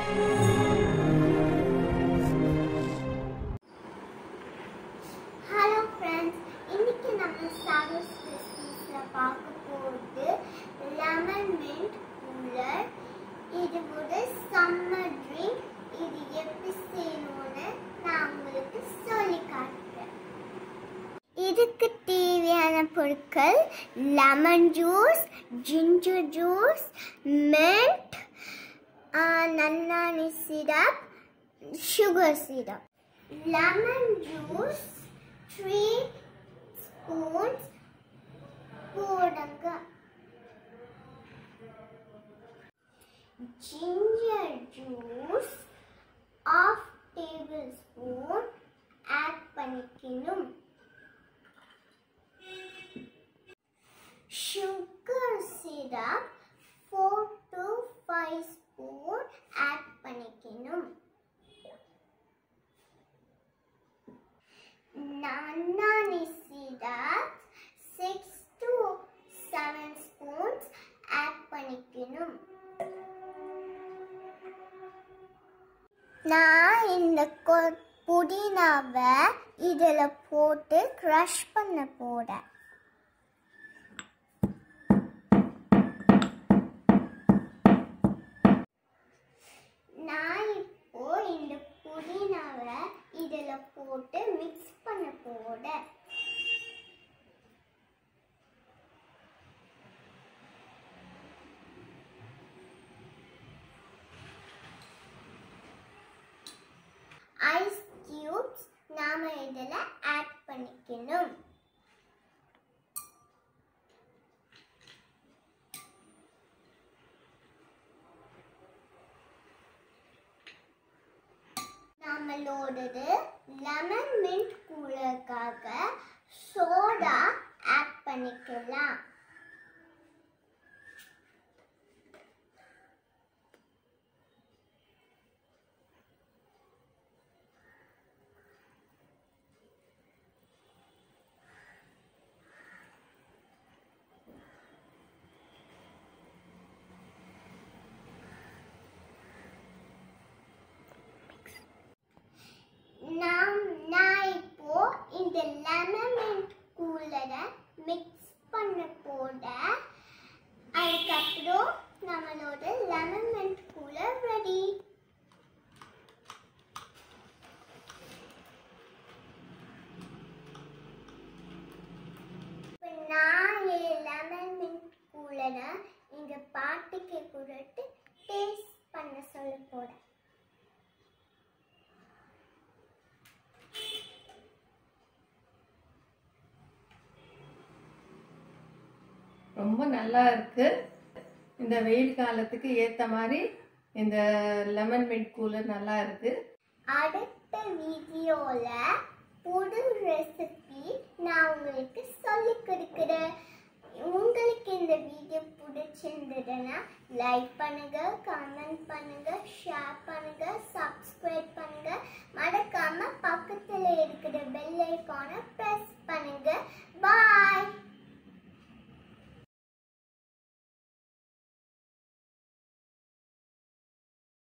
hello friends இன்னைக்கு நம்ம Chagas ரெசிபீஸில் பார்க்க போகிறது லெமன் மின்ட் கூலர் இது ஒரு சம்மர் ட்ரிங்க் இது எப்படி செய்யணும்னு நான் உங்களுக்கு சொல்லி காட்டுறேன் இதுக்கு தேவையான பொருட்கள் lemon juice ginger juice mint nannari syrup sugar syrup lemon juice three spoons போடுங்க ginger juice half tablespoon add பண்ணிக்கணும் sugar syrup 4 to 5 spoon add பண்ணிக்கணும் nannani syrup 6 to 7 spoons add பண்ணிக்கணும் நான் இந்த கொ- புதினாவை இதில் போட்டு க்ரஷ் பண்ண போறேன் நான் இப்போ இந்த புதினாவை இதில் போட்டு மிக்ஸ் பண்ண போறேன் ஐஸ் கியூப்ஸ் நாம இதில் ஆட் பண்ணிக்கணும் நம்மளோடது லெமன் மின்ட் கூலருக்காக சோடா ஆட் பண்ணிக்கலாம் நாம் நான் இப்போ இந்த லெமன் மின்ட் கூலரை மிக்ஸ் பண்ண போட அதுக்கப்புறம் நம்மளோட லெமன் மின்ட் கூலர் ரெடி இப்போ நான் லெமன் மின்ட் கூலரை இந்த பாட்டுக்கு கொடுத்து டேஸ்ட் பண்ண சொல்ல போறேன் ரொம்ப நல்லா இருக்கு இந்த வெயில் காலத்துக்கு ஏற்ற மாதிரி இந்த லெமன் மின்ட் கூலர் நல்லா இருக்கு அடுத்த வீடியோல புது ரெசிபி நான் உங்களுக்கு சொல்லி கொடுக்குறேன் உங்களுக்கு இந்த வீடியோ பிடிச்சிருந்ததுன்னா லைக் பண்ணுங்க கமெண்ட் பண்ணுங்க ஷேர் பண்ணுங்க சப்ஸ்கிரைப் பண்ணுங்க மறக்காம பக்கத்துல இருக்கிற பெல் ஐக்கானை பிரஸ் பண்ணுங்க பாய்